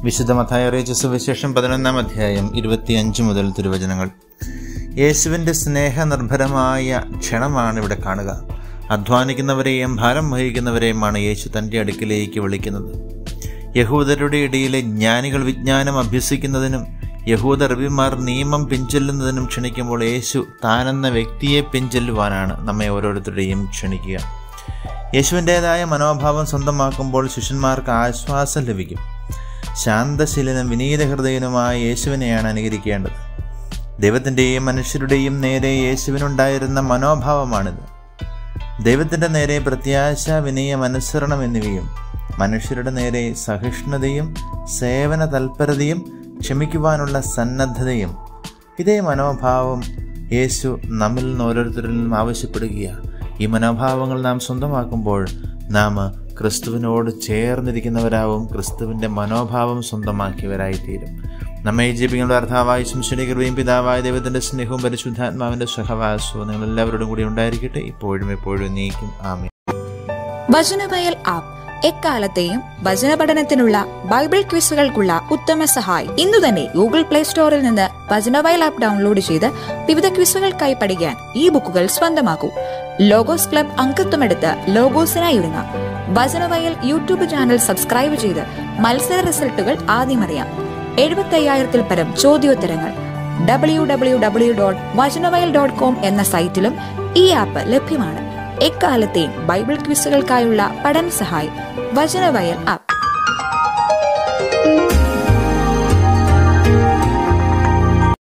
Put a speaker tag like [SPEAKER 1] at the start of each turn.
[SPEAKER 1] വിശുദ്ധ മത്തായി അറിയിച്ച സുവിശേഷം പതിനൊന്നാം അധ്യായം ഇരുപത്തിയഞ്ച് മുതൽ തിരുവചനങ്ങൾ യേശുവിൻ്റെ സ്നേഹനിർഭരമായ ക്ഷണമാണ് ഇവിടെ കാണുക അധ്വാനിക്കുന്നവരെയും ഭാരം വഹിക്കുന്നവരെയുമാണ് യേശു തൻ്റെ അടുക്കിലേക്ക് വിളിക്കുന്നത് യഹൂദരുടെ ഇടയിലെ ജ്ഞാനികൾ വിജ്ഞാനം അഭ്യസിക്കുന്നതിനും യഹൂദ റബിമാർ നിയമം പിഞ്ചൊല്ലുന്നതിനും ക്ഷണിക്കുമ്പോൾ യേശു താനെന്ന വ്യക്തിയെ പിഞ്ചൊല്ലുവാനാണ് നമ്മെ ഓരോരുത്തരുടെയും ക്ഷണിക്കുക യേശുവിൻ്റേതായ മനോഭാവം സ്വന്തമാക്കുമ്പോൾ ശിഷ്യന്മാർക്ക് ആശ്വാസം ലഭിക്കും ശാന്തശീലനും വിനീത ഹൃദയനുമായ യേശുവിനെയാണ് അനുകരിക്കേണ്ടത് ദൈവത്തിൻ്റെയും മനുഷ്യരുടെയും നേരെ യേശുവിനുണ്ടായിരുന്ന മനോഭാവമാണിത് ദൈവത്തിൻ്റെ നേരെ പ്രത്യാശ വിനയം അനുസരണം എന്നിവയും മനുഷ്യരുടെ നേരെ സഹിഷ്ണുതയും സേവന തൽപരതയും ക്ഷമിക്കുവാനുള്ള സന്നദ്ധതയും ഇതേ മനോഭാവം യേശു നമ്മിൽ നിന്ന് ഓരോരുത്തരിൽ നിന്നും ആവശ്യപ്പെടുകയാണ് ഈ മനോഭാവങ്ങൾ നാം സ്വന്തമാക്കുമ്പോൾ നാം ക്രിസ്തുവിനോട് ചേർന്നിരിക്കുന്നവരാവും ക്രിസ്തുവിൻ്റെ മനോഭാവം സ്വന്തമാക്കിയവരായിത്തീരും നമ്മെ ജീവിക്കുന്ന അർത്ഥാവായ ശംശനികൃപയും പിതാവായ ദൈവത്തിൻ്റെ സ്നേഹവും പരിശുദ്ധാത്മാവിൻ്റെ സഹവാസവും നിങ്ങൾ എല്ലാവരോടും കൂടി ഉണ്ടായിരിക്കട്ടെ ഇപ്പോഴും എപ്പോഴും നീക്കും ആമേ
[SPEAKER 2] വചനവയൽ ആപ്പ് എക്കാലത്തെയും വചന പഠനത്തിനുള്ള ബൈബിൾ ക്വിസുകൾക്കുള്ള ഉത്തമ സഹായി ഇന്നു തന്നെ ഗൂഗിൾ പ്ലേ സ്റ്റോറിൽ നിന്ന് വചനവയൽ ആപ്പ് ഡൗൺലോഡ് ചെയ്ത് വിവിധ ക്വിസുകൾക്കായി പഠിക്കാൻ ഈ ബുക്കുകൾ സ്വന്തമാക്കൂ ലോഗോസ് ക്ലബ് അംഗത്വമെടുത്ത് ലോഗോസിനായി ഒരുങ്ങാം വചനവയൽ യൂട്യൂബ് ചാനൽ സബ്സ്ക്രൈബ് ചെയ്ത് മത്സര റിസൾട്ടുകൾ ആദ്യം അറിയാം എഴുപത്തി അയ്യായിരത്തിൽ പരം ചോദ്യോത്തരങ്ങൾ ഡബ്ല്യു ഡബ്ല്യു ഡബ്ല്യു ഡോട്ട് വചനവയൽ ഡോട്ട് കോം എന്ന സൈറ്റിലും ഈ ആപ്പ് ലഭ്യമാണ് എക്കാലത്തെയും ബൈബിൾ ക്വിസുകൾക്കായുള്ള പഠന സഹായി വചനവയൽ ആപ്പ്